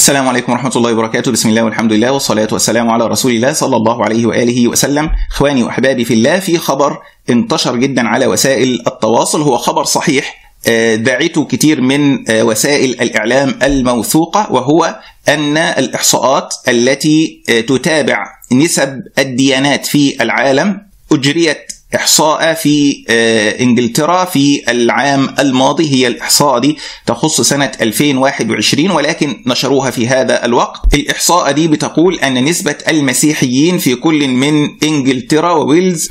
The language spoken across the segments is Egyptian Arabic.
السلام عليكم ورحمة الله وبركاته بسم الله والحمد لله والصلاة والسلام على رسول الله صلى الله عليه وآله وسلم إخواني وأحبابي في الله في خبر انتشر جدا على وسائل التواصل هو خبر صحيح دعته كتير من وسائل الإعلام الموثوقة وهو أن الإحصاءات التي تتابع نسب الديانات في العالم أجريت إحصاء في إنجلترا في العام الماضي هي الإحصاء دي تخص سنة 2021 ولكن نشروها في هذا الوقت الإحصاء دي بتقول أن نسبة المسيحيين في كل من إنجلترا وويلز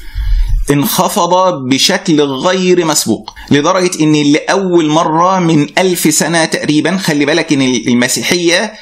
انخفض بشكل غير مسبوق لدرجة ان لأول مرة من ألف سنة تقريبا خلي بالك ان المسيحية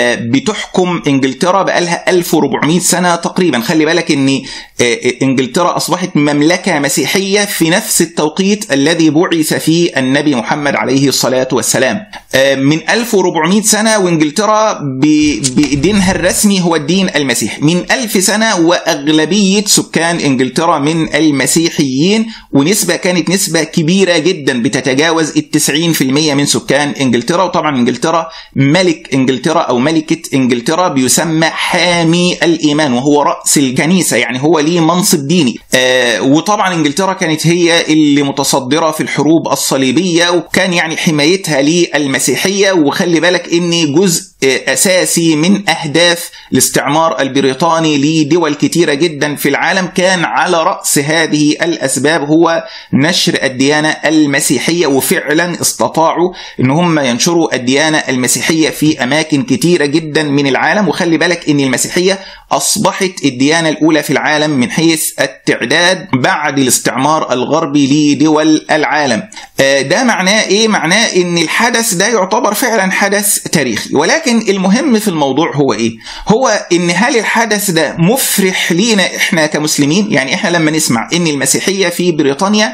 بتحكم انجلترا بقالها 1400 سنه تقريبا خلي بالك ان انجلترا اصبحت مملكه مسيحيه في نفس التوقيت الذي بعث فيه النبي محمد عليه الصلاه والسلام من 1400 سنه وانجلترا بدينها الرسمي هو الدين المسيحي من 1000 سنه واغلبيه سكان انجلترا من المسيحيين ونسبه كانت نسبه كبيره جدا بتتجاوز ال 90% من سكان انجلترا وطبعا انجلترا ملك انجلترا او ملكه انجلترا بيسمى حامي الايمان وهو راس الكنيسه يعني هو ليه منصب ديني آه وطبعا انجلترا كانت هي اللي متصدره في الحروب الصليبيه وكان يعني حمايتها للمسيحيه وخلي بالك ان جزء اساسي من اهداف الاستعمار البريطاني لدول كتيره جدا في العالم كان على راس هذه الاسباب هو نشر الديانه المسيحيه وفعلا استطاعوا ان هم ينشروا الديانه المسيحيه في اماكن كتيره جدا من العالم وخلي بالك ان المسيحيه اصبحت الديانه الاولى في العالم من حيث التعداد بعد الاستعمار الغربي لدول العالم ده معناه ايه معناه ان الحدث ده يعتبر فعلا حدث تاريخي ولكن المهم في الموضوع هو ايه هو ان هل الحدث ده مفرح لينا احنا كمسلمين يعني احنا لما نسمع ان المسيحيه في بريطانيا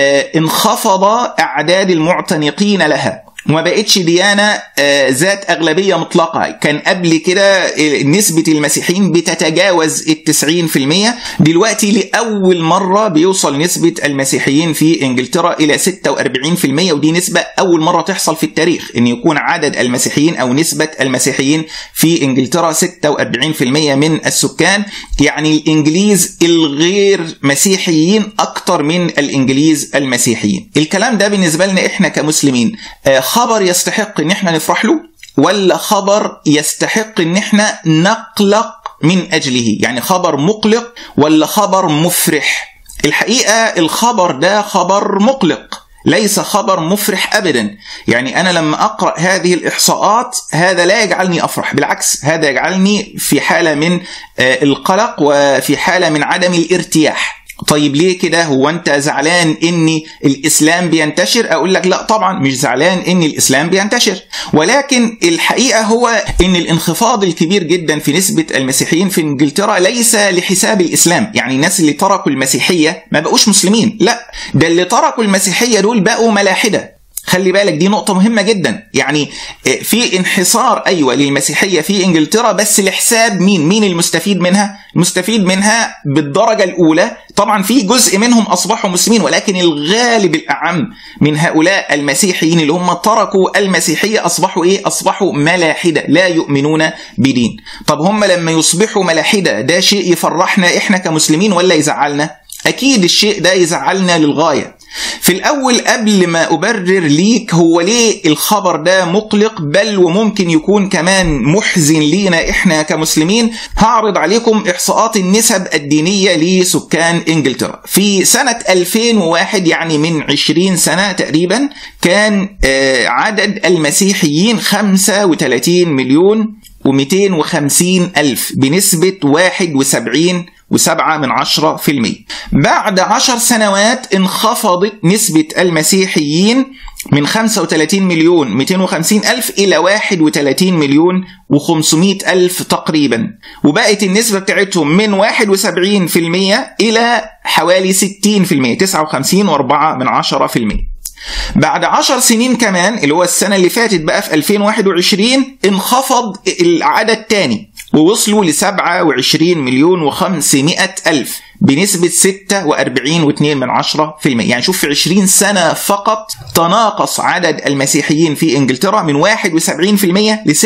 انخفض اعداد المعتنقين لها وما بقتش ديانة ذات أغلبية مطلقة كان قبل كده نسبة المسيحيين بتتجاوز التسعين في المية دلوقتي لأول مرة بيوصل نسبة المسيحيين في إنجلترا إلى 46 في المية ودي نسبة أول مرة تحصل في التاريخ أن يكون عدد المسيحيين أو نسبة المسيحيين في إنجلترا 46 في المية من السكان يعني الإنجليز الغير مسيحيين أكتر من الإنجليز المسيحيين الكلام ده بالنسبة لنا إحنا كمسلمين خبر يستحق ان احنا نفرح له ولا خبر يستحق ان احنا نقلق من اجله يعني خبر مقلق ولا خبر مفرح الحقيقه الخبر ده خبر مقلق ليس خبر مفرح ابدا يعني انا لما اقرا هذه الاحصاءات هذا لا يجعلني افرح بالعكس هذا يجعلني في حاله من القلق وفي حاله من عدم الارتياح طيب ليه كده هو انت زعلان ان الاسلام بينتشر اقول لك لا طبعا مش زعلان ان الاسلام بينتشر ولكن الحقيقه هو ان الانخفاض الكبير جدا في نسبه المسيحيين في انجلترا ليس لحساب الاسلام يعني الناس اللي تركوا المسيحيه ما بقوش مسلمين لا ده اللي تركوا المسيحيه دول بقوا ملاحده خلي بالك دي نقطة مهمة جدا يعني في انحصار أيوة للمسيحية في إنجلترا بس لحساب مين مين المستفيد منها المستفيد منها بالدرجة الأولى طبعا في جزء منهم أصبحوا مسلمين ولكن الغالب الأعم من هؤلاء المسيحيين اللي هم تركوا المسيحية أصبحوا إيه أصبحوا ملاحدة لا يؤمنون بدين طب هم لما يصبحوا ملاحدة ده شيء يفرحنا إحنا كمسلمين ولا يزعلنا أكيد الشيء ده يزعلنا للغاية في الأول قبل ما أبرر ليك هو ليه الخبر ده مقلق بل وممكن يكون كمان محزن لينا إحنا كمسلمين هعرض عليكم إحصاءات النسب الدينية لسكان إنجلترا في سنة 2001 يعني من 20 سنة تقريبا كان عدد المسيحيين 35 مليون و250 ألف بنسبة 71 وسبعة من عشرة في المية بعد عشر سنوات انخفضت نسبة المسيحيين من 35 مليون 250 ألف إلى 31 مليون و500 ألف تقريبا وبقت النسبة بتاعتهم من 71 في المية إلى حوالي 60 في المية 59 و4 من عشرة في المية بعد عشر سنين كمان اللي هو السنة اللي فاتت بقى في 2021 انخفض العدد تاني ووصلوا ل 27 مليون و500 ألف بنسبة 46.2 من 10% يعني شوف في 20 سنة فقط تناقص عدد المسيحيين في انجلترا من 71% ل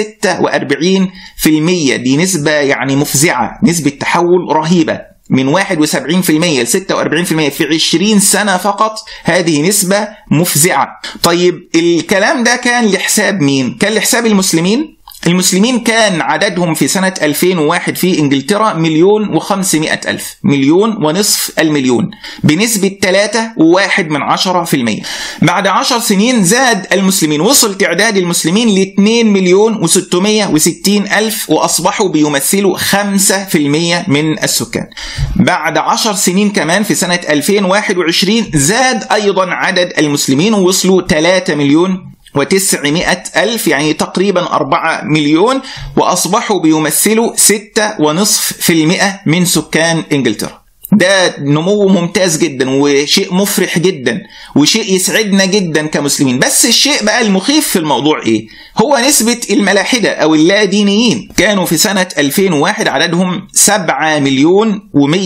46% دي نسبة يعني مفزعة نسبة تحول رهيبة من 71% ل 46% في 20 سنة فقط هذه نسبة مفزعة طيب الكلام ده كان لحساب مين؟ كان لحساب المسلمين المسلمين كان عددهم في سنة 2001 في إنجلترا مليون وخمسمائة ألف مليون ونصف المليون بنسبة 3 وواحد من عشرة في المية بعد عشر سنين زاد المسلمين وصل تعداد المسلمين ل 2 مليون و660 ألف وأصبحوا بيمثلوا 5% من السكان بعد عشر سنين كمان في سنة 2021 زاد أيضا عدد المسلمين ووصلوا 3 مليون وتسعمائة ألف يعني تقريبا أربعة مليون وأصبحوا بيمثلوا ستة ونصف في المئة من سكان إنجلترا ده نمو ممتاز جدا وشيء مفرح جدا وشيء يسعدنا جدا كمسلمين بس الشيء بقى المخيف في الموضوع ايه هو نسبة الملاحدة او اللا دينيين كانوا في سنة 2001 عددهم 7 مليون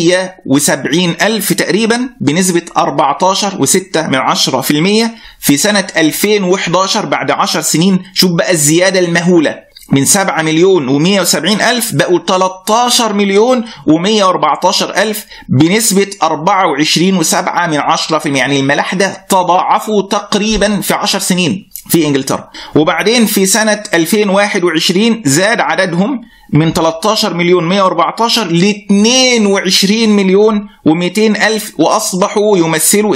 و170 الف تقريبا بنسبة 14 و6 من 10 في المية في سنة 2011 بعد 10 سنين شوف بقى الزيادة المهولة من 7 مليون و170 ألف بقوا 13 مليون و114 ألف بنسبة 24.7 من 10% يعني الملاحدة تضاعفوا تقريبا في 10 سنين في انجلترا وبعدين في سنة 2021 زاد عددهم من 13 مليون 114 ل 22 مليون و200 ألف وأصبحوا يمثلوا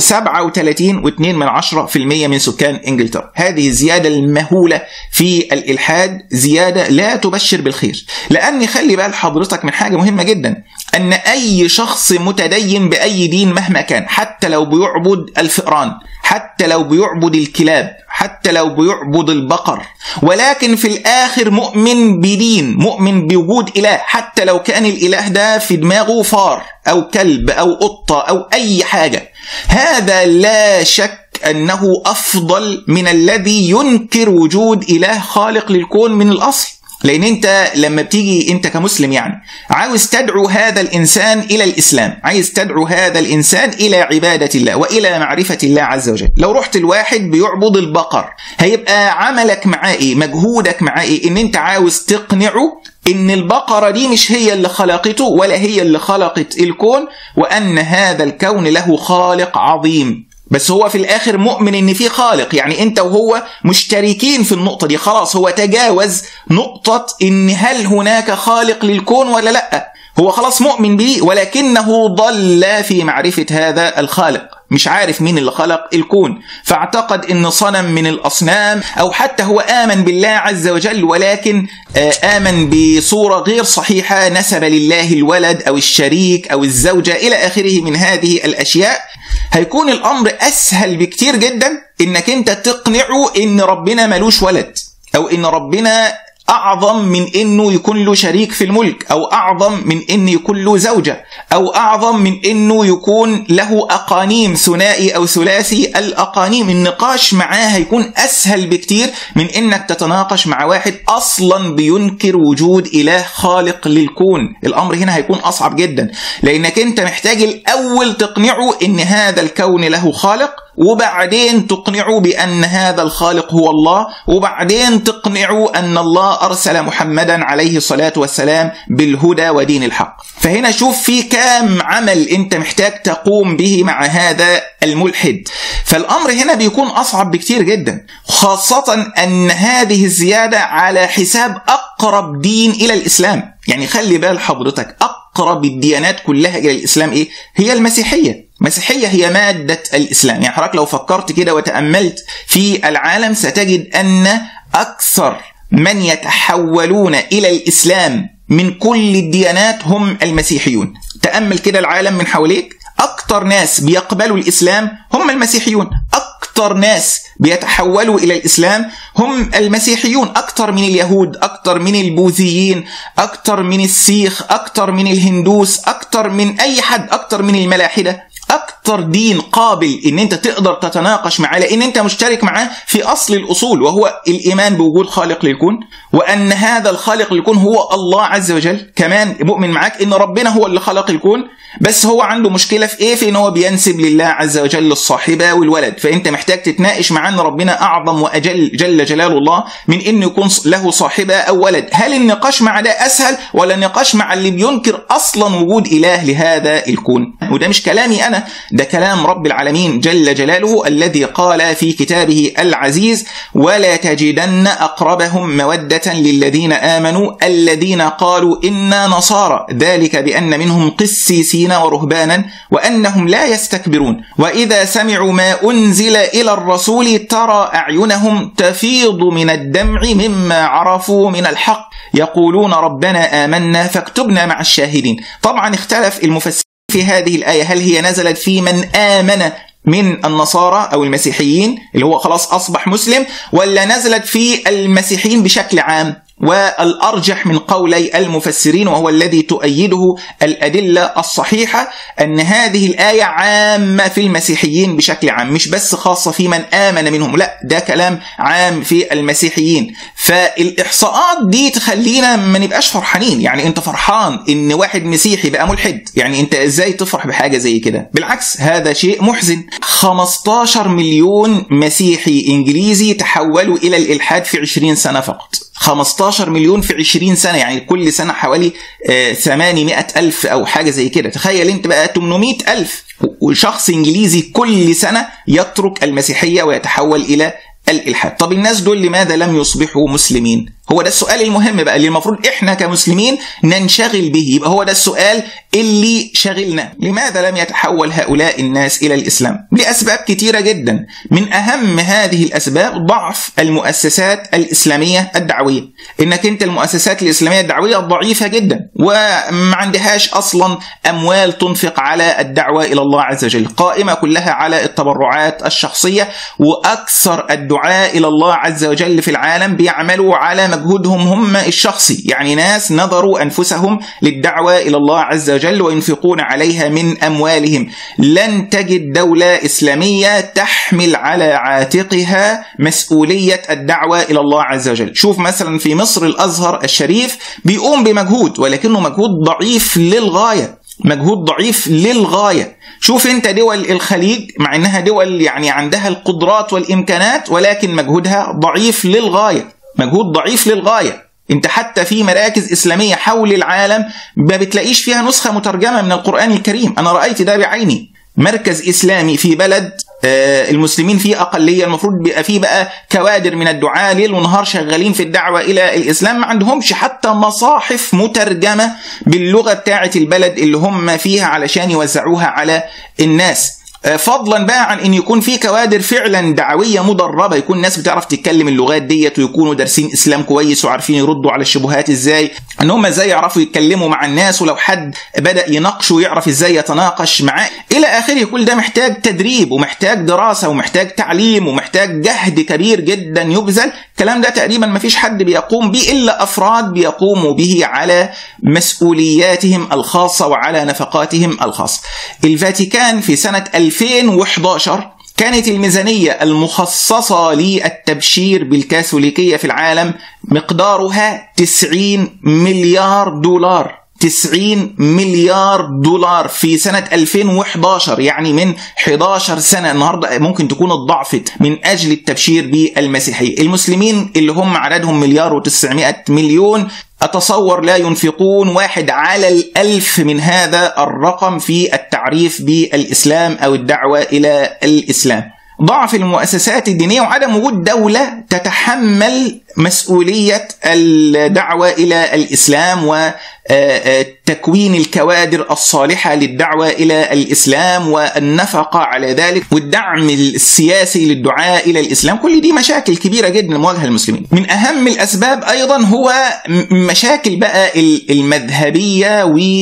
37.2 من 10% من سكان إنجلترا هذه الزيادة المهولة في الإلحاد زيادة لا تبشر بالخير لأن خلي بال حضرتك من حاجة مهمة جدا أن أي شخص متدين بأي دين مهما كان حتى لو بيعبد الفئران حتى لو بيعبد الكلاب حتى لو بيعبد البقر ولكن في الآخر مؤمن بدين مؤمن بوجود إله حتى لو كان الإله ده في دماغه فار أو كلب أو قطة أو أي حاجة هذا لا شك أنه أفضل من الذي ينكر وجود إله خالق للكون من الأصل لان انت لما بتيجي انت كمسلم يعني عاوز تدعو هذا الانسان الى الاسلام عايز تدعو هذا الانسان الى عباده الله والى معرفه الله عز وجل لو رحت الواحد بيعبد البقر هيبقى عملك معاه ايه مجهودك معاه ايه ان انت عاوز تقنعه ان البقرة دي مش هي اللي خلقته ولا هي اللي خلقت الكون وان هذا الكون له خالق عظيم بس هو في الاخر مؤمن ان في خالق يعني انت وهو مشتركين في النقطه دي خلاص هو تجاوز نقطه ان هل هناك خالق للكون ولا لا هو خلاص مؤمن به ولكنه ضل في معرفه هذا الخالق مش عارف مين اللي خلق الكون فاعتقد ان صنم من الاصنام او حتى هو امن بالله عز وجل ولكن امن بصوره غير صحيحه نسب لله الولد او الشريك او الزوجه الى اخره من هذه الاشياء هيكون الامر اسهل بكتير جدا انك انت تقنعه ان ربنا ملوش ولد او ان ربنا اعظم من انه يكون له شريك في الملك او اعظم من ان يكون له زوجه او اعظم من انه يكون له اقانيم ثنائي او ثلاثي الاقانيم النقاش معاه هيكون اسهل بكتير من انك تتناقش مع واحد اصلا بينكر وجود اله خالق للكون الامر هنا هيكون اصعب جدا لانك انت محتاج الاول تقنعه ان هذا الكون له خالق وبعدين تقنعوا بأن هذا الخالق هو الله وبعدين تقنعوا أن الله أرسل محمدا عليه الصلاة والسلام بالهدى ودين الحق فهنا شوف في كام عمل أنت محتاج تقوم به مع هذا الملحد فالأمر هنا بيكون أصعب بكتير جدا خاصة أن هذه الزيادة على حساب أقرب دين إلى الإسلام يعني خلي بال حضرتك أقرب الديانات كلها إلى الإسلام إيه؟ هي المسيحية المسيحية هي مادة الإسلام يعني حضرتك لو فكرت كده وتأملت في العالم ستجد أن أكثر من يتحولون إلى الإسلام من كل الديانات هم المسيحيون تأمل كده العالم من حواليك أكثر ناس بيقبلوا الإسلام هم المسيحيون أكثر ناس بيتحولوا إلى الإسلام هم المسيحيون أكثر من اليهود أكثر من البوذيين أكثر من السيخ أكثر من الهندوس أكثر من أي حد أكثر من الملاحدة اكتر دين قابل ان انت تقدر تتناقش معاه لان انت مشترك معاه في اصل الاصول وهو الايمان بوجود خالق للكون وان هذا الخالق للكون هو الله عز وجل كمان مؤمن معاك ان ربنا هو اللي خلق الكون بس هو عنده مشكله في ايه في ان هو بينسب لله عز وجل الصاحبه والولد فانت محتاج تتناقش معاه ان ربنا اعظم واجل جل جلال الله من انه يكون له صاحبه او ولد هل النقاش مع ده اسهل ولا النقاش مع اللي بينكر اصلا وجود اله لهذا الكون وده مش كلامي انا ده كلام رب العالمين جل جلاله الذي قال في كتابه العزيز ولا تجدن اقربهم موده للذين امنوا الذين قالوا انا نصارى ذلك بان منهم قسيسين ورهبانا وانهم لا يستكبرون واذا سمعوا ما انزل الى الرسول ترى اعينهم تفيض من الدمع مما عرفوا من الحق يقولون ربنا امنا فاكتبنا مع الشاهدين طبعا اختلف المفسرين في هذه الآية هل هي نزلت في من آمن من النصارى أو المسيحيين اللي هو خلاص أصبح مسلم ولا نزلت في المسيحيين بشكل عام والأرجح من قولي المفسرين وهو الذي تؤيده الأدلة الصحيحة أن هذه الآية عامة في المسيحيين بشكل عام مش بس خاصة في من آمن منهم لا ده كلام عام في المسيحيين فالإحصاءات دي تخلينا ما نبقاش فرحانين يعني أنت فرحان إن واحد مسيحي بقى ملحد يعني أنت إزاي تفرح بحاجة زي كده بالعكس هذا شيء محزن 15 مليون مسيحي إنجليزي تحولوا إلى الإلحاد في 20 سنة فقط 15 مليون في 20 سنة يعني كل سنة حوالي 800 ألف أو حاجة زي كده تخيل أنت بقى 800 ألف وشخص إنجليزي كل سنة يترك المسيحية ويتحول إلى الإلحاد طب الناس دول لماذا لم يصبحوا مسلمين هو ده السؤال المهم بقى اللي المفروض احنا كمسلمين ننشغل به يبقى هو ده السؤال اللي شغلنا لماذا لم يتحول هؤلاء الناس الى الاسلام لاسباب كتيره جدا من اهم هذه الاسباب ضعف المؤسسات الاسلاميه الدعويه انك انت المؤسسات الاسلاميه الدعويه ضعيفه جدا وما عندهاش اصلا اموال تنفق على الدعوه الى الله عز وجل قائمه كلها على التبرعات الشخصيه واكثر الدعاء الى الله عز وجل في العالم بيعملوا على مجهودهم هم الشخصي يعني ناس نظروا أنفسهم للدعوة إلى الله عز وجل وينفقون عليها من أموالهم لن تجد دولة إسلامية تحمل على عاتقها مسؤولية الدعوة إلى الله عز وجل شوف مثلا في مصر الأزهر الشريف بيقوم بمجهود ولكنه مجهود ضعيف للغاية مجهود ضعيف للغايه شوف انت دول الخليج مع انها دول يعني عندها القدرات والامكانات ولكن مجهودها ضعيف للغايه مجهود ضعيف للغايه انت حتى في مراكز اسلاميه حول العالم ما بتلاقيش فيها نسخه مترجمه من القران الكريم انا رايت ده بعيني مركز اسلامي في بلد المسلمين فيه اقليه المفروض بيبقى فيه بقى كوادر من الدعاة ليل ونهار شغالين في الدعوه الى الاسلام ما عندهمش حتى مصاحف مترجمه باللغه بتاعه البلد اللي هم فيها علشان يوزعوها على الناس فضلا بقى عن ان يكون في كوادر فعلا دعويه مدربه يكون ناس بتعرف تتكلم اللغات ديت ويكونوا دارسين اسلام كويس وعارفين يردوا على الشبهات ازاي ان هم ازاي يعرفوا يتكلموا مع الناس ولو حد بدا يناقشه يعرف ازاي يتناقش معاه الى اخره كل ده محتاج تدريب ومحتاج دراسه ومحتاج تعليم ومحتاج جهد كبير جدا يبذل الكلام ده تقريبا ما فيش حد بيقوم به الا افراد بيقوموا به على مسؤولياتهم الخاصه وعلى نفقاتهم الخاصه الفاتيكان في سنه 2011 كانت الميزانية المخصصة للتبشير بالكاثوليكية في العالم مقدارها 90 مليار دولار 90 مليار دولار في سنة 2011 يعني من 11 سنة النهاردة ممكن تكون اتضاعفت من أجل التبشير بالمسيحية المسلمين اللي هم عددهم مليار و900 مليون أتصور لا ينفقون واحد على الألف من هذا الرقم في التعريف بالإسلام أو الدعوة إلى الإسلام ضعف المؤسسات الدينية وعدم وجود دولة تتحمل مسؤولية الدعوة إلى الإسلام وتكوين الكوادر الصالحة للدعوة إلى الإسلام والنفقة على ذلك والدعم السياسي للدعاء إلى الإسلام كل دي مشاكل كبيرة جدا مواجهة المسلمين من أهم الأسباب أيضا هو مشاكل بقى المذهبية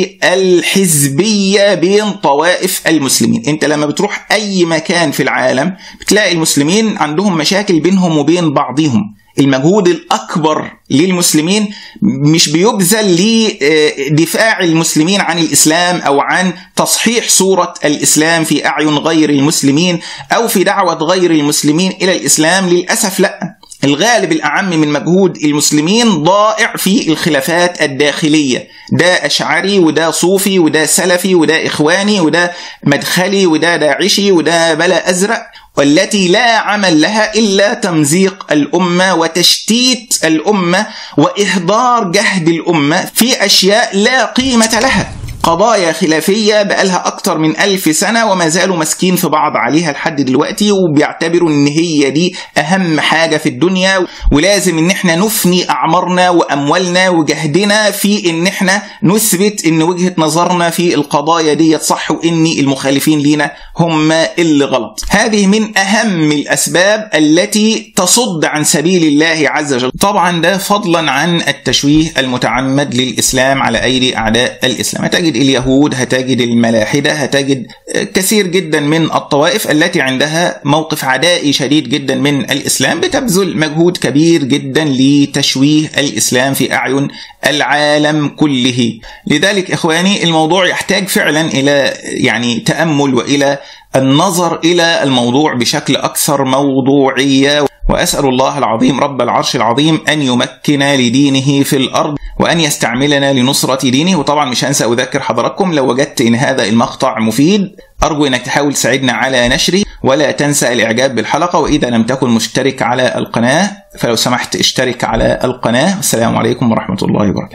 والحزبية بين طوائف المسلمين أنت لما بتروح أي مكان في العالم بتلاقي المسلمين عندهم مشاكل بينهم وبين بعضهم المجهود الأكبر للمسلمين مش بيبذل لدفاع المسلمين عن الإسلام أو عن تصحيح صورة الإسلام في أعين غير المسلمين أو في دعوة غير المسلمين إلى الإسلام للأسف لا الغالب الأعم من مجهود المسلمين ضائع في الخلافات الداخلية ده أشعري وده صوفي وده سلفي وده إخواني وده مدخلي وده داعشي وده بلا أزرق والتي لا عمل لها إلا تمزيق الأمة وتشتيت الأمة وإهدار جهد الأمة في أشياء لا قيمة لها قضايا خلافية بقالها أكتر من ألف سنة وما زالوا ماسكين في بعض عليها لحد دلوقتي وبيعتبروا إن هي دي أهم حاجة في الدنيا ولازم إن إحنا نفني أعمارنا وأموالنا وجهدنا في إن إحنا نثبت إن وجهة نظرنا في القضايا دي صح وإن المخالفين لينا هم اللي غلط هذه من أهم الأسباب التي تصد عن سبيل الله عز وجل طبعا ده فضلا عن التشويه المتعمد للإسلام على أيدي أعداء الإسلام هتجد اليهود هتجد الملاحدة هتجد كثير جدا من الطوائف التي عندها موقف عدائي شديد جدا من الإسلام بتبذل مجهود كبير جدا لتشويه الإسلام في أعين العالم كله لذلك إخواني الموضوع يحتاج فعلا إلى يعني تأمل وإلى النظر إلى الموضوع بشكل أكثر موضوعية وأسأل الله العظيم رب العرش العظيم أن يمكن لدينه في الأرض وأن يستعملنا لنصرة دينه وطبعا مش هنسى أذكر حضراتكم لو وجدت إن هذا المقطع مفيد أرجو أنك تحاول تساعدنا على نشره ولا تنسى الإعجاب بالحلقة وإذا لم تكن مشترك على القناة فلو سمحت اشترك على القناة والسلام عليكم ورحمة الله وبركاته